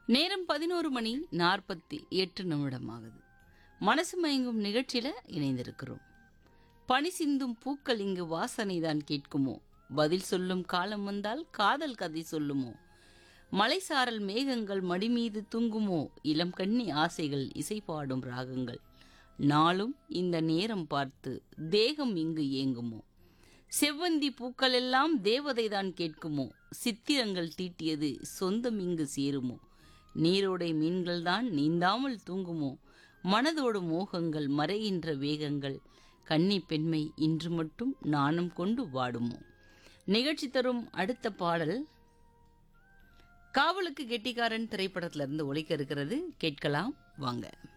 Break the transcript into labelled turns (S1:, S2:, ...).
S1: நேரம் பதினோரு மணி நாற்பத்தி எட்டு நிமிடமாகுது மனசு மயங்கும் நிகழ்ச்சியில இணைந்திருக்கிறோம் பனி சிந்தும் பூக்கள் இங்கு வாசனை தான் கேட்குமோ பதில் சொல்லும் காலம் வந்தால் காதல் கதை சொல்லுமோ மலைசாரல் மேகங்கள் மடி மீது தூங்குமோ இளம் கண்ணி ஆசைகள் இசை பாடும் ராகங்கள் நாளும் இந்த நேரம் பார்த்து தேகம் இங்கு ஏங்குமோ செவ்வந்தி பூக்கள் எல்லாம் தேவதை தான் கேட்குமோ சித்திரங்கள் தீட்டியது சொந்தம் இங்கு சேருமோ நீரோடை மீன்கள் தான் நீந்தாமல் தூங்குமோ மனதோடு மோகங்கள் மறைகின்ற வேகங்கள் கன்னி பெண்மை இன்று மட்டும் நாணம் கொண்டு வாடுமோ நிகழ்ச்சி தரும் அடுத்த பாடல் காவலுக்கு கெட்டிக்காரன் திரைப்படத்திலிருந்து ஒலிக்க இருக்கிறது கேட்கலாம் வாங்க